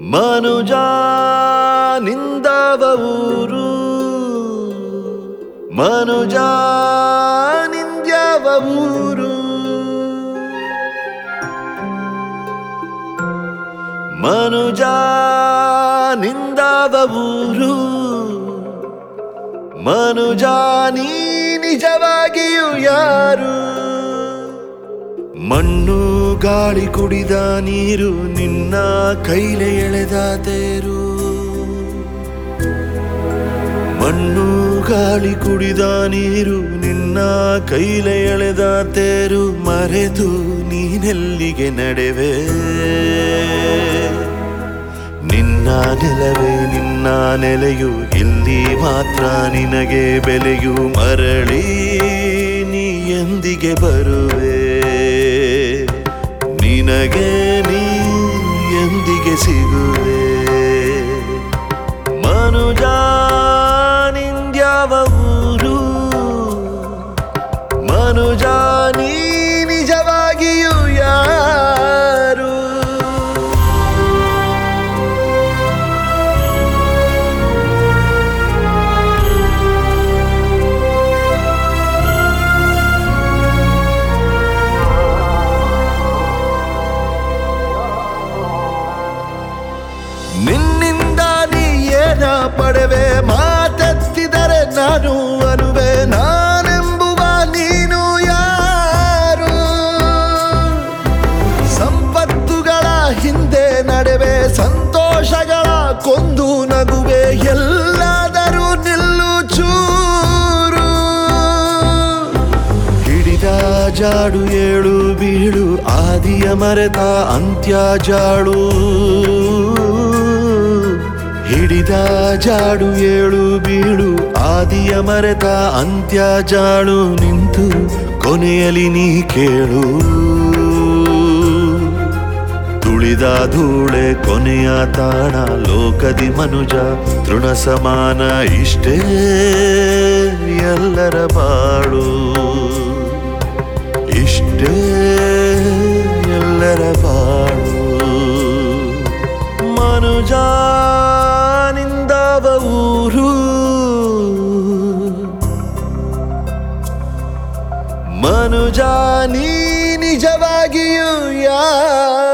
ಮನುಜ ನಿಂದವ ಊರು ಮನುಜ ನಿಂದ್ಯವ ಊರು ಮನುಜ ನಿಂದವ ಊರು ಮನುಜ ನೀ ನಿಜವಾಗಿಯೂ ಯಾರು ಮಣ್ಣು ಗಾಳಿ ಕುಡಿದ ನೀರು ನಿನ್ನ ಕೈಲೆ ಎಳೆದ ತೇರು ಮಣ್ಣು ಗಾಳಿ ಕುಡಿದ ನೀರು ನಿನ್ನ ಕೈಲೆ ಎಳೆದ ತೇರು ಮರೆತು ನೀನೆಲ್ಲಿಗೆ ನಡೆವೆ ನಿನ್ನ ನೆಲವೇ ನಿನ್ನ ನೆಲೆಯು ಇಲ್ಲಿ ಮಾತ್ರ ನಿನಗೆ ಬೆಲೆಯು ಮರಳಿ ನೀ ಎಂದಿಗೆ ಬರುವೆ ನಿನಗೆ ನೀ ಎಂದಿಗೆ ಸಿಗುವೆ ಮನುಜ ನಿಂದ್ಯಾವ ಊರು ಮನುಜ ನೀ ನಿಜವಾಗಿಯೂ ಯಾರು ನಿನ್ನಿಂದ ನೀ ಏನ ಪಡೆವೆ ಮಾತೆತ್ತಿದರೆ ನಾನು ಅನುವೆ ನಾನೆಂಬುವ ನೀನು ಯಾರು ಸಂಪತ್ತುಗಳ ಹಿಂದೆ ನಡೆವೆ ಸಂತೋಷಗಳ ಕೊಂದು ನಗುವೆ ಎಲ್ಲಾದರೂ ನಿಲ್ಲು ಚೂರು ಹಿಡಿದ ಜಾಡು ಏಳು ಬೀಳು ಆದಿಯ ಮರೆತ ಅಂತ್ಯ ಜಾಡು ಹಿಡಿದ ಜಾಡು ಏಳು ಬೀಳು ಆದಿಯ ಮರೆತ ಅಂತ್ಯ ಜಾಡು ನಿಂತು ಕೊನೆಯಲಿ ನೀ ಕೇಳು ತುಳಿದ ಧೂಳೆ ಕೊನೆಯ ತಾಣ ಲೋಕದಿ ಮನುಜ ತೃಣ ಸಮಾನ ಇಷ್ಟೇ ಎಲ್ಲರ ಬಾಳು ಇಷ್ಟೇ ಎಲ್ಲರ ಬಾಳು ಮನುಜ ನಿಂದವ ಊರು ಮನುಜ ನೀ ನಿಜವಾಗಿಯೂ ಯಾರು